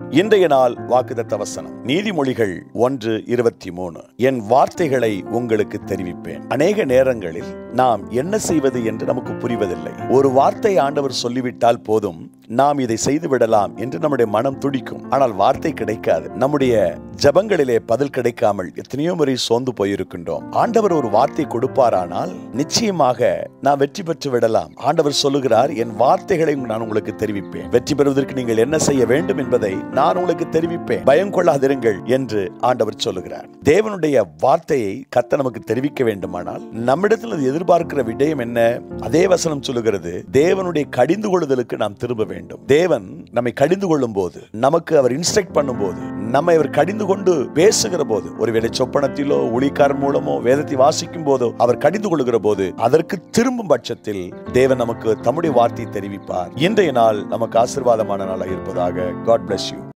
இன்றைய நாள் வாக்குதத்த வசனம் நீதிமொழிகள் ஒன்று இருபத்தி மூணு என் வார்த்தைகளை உங்களுக்கு தெரிவிப்பேன் அநேக நேரங்களில் நாம் என்ன செய்வது என்று நமக்கு புரிவதில்லை ஒரு வார்த்தை ஆண்டவர் சொல்லிவிட்டால் போதும் நாம் இதை செய்து விடலாம் என்று நம்முடைய மனம் துடிக்கும் ஆனால் வார்த்தை கிடைக்காது நம்முடைய ஜபங்களிலே பதில் கிடைக்காமல் எத்தனையோ முறை சோர்ந்து போயிருக்கின்றோம் ஆண்டவர் ஒரு வார்த்தை கொடுப்பாரானால் நிச்சயமாக நான் வெற்றி பெற்று விடலாம் ஆண்டவர் சொல்லுகிறார் என் வார்த்தைகளை நான் உங்களுக்கு தெரிவிப்பேன் வெற்றி பெறுவதற்கு நீங்கள் என்ன செய்ய வேண்டும் என்பதை நான் உங்களுக்கு தெரிவிப்பேன் பயம் கொள்ளாதிருங்கள் என்று ஆண்டவர் சொல்லுகிறார் தேவனுடைய வார்த்தையை கத்த நமக்கு தெரிவிக்க வேண்டுமானால் நம்மிடத்தில் அது எதிர்பார்க்கிற விடயம் என்ன அதே வசனம் சொல்லுகிறது தேவனுடைய கடிந்து கொள்ளுதலுக்கு நாம் திரும்ப வேண்டும் தேவன் நம்மை கடிந்து கொள்ளும் போது நமக்கு அவர் இன்ஸ்ட்ரக்ட் பண்ணும் போது நம்மை அவர் கடிந்து கொண்டு பேசுகிற போது ஒருவேளை சொப்பனத்திலோ ஒளிக்காரன் மூலமோ வேதத்தை வாசிக்கும் போதோ அவர் கடிந்து கொள்ளுகிற போது அதற்கு திரும்பும் பட்சத்தில் தேவன் நமக்கு தம்முடைய வார்த்தையை தெரிவிப்பார் இன்றைய நாள் நமக்கு ஆசீர்வாதமான நாளாக இருப்பதாக காட் bless யூ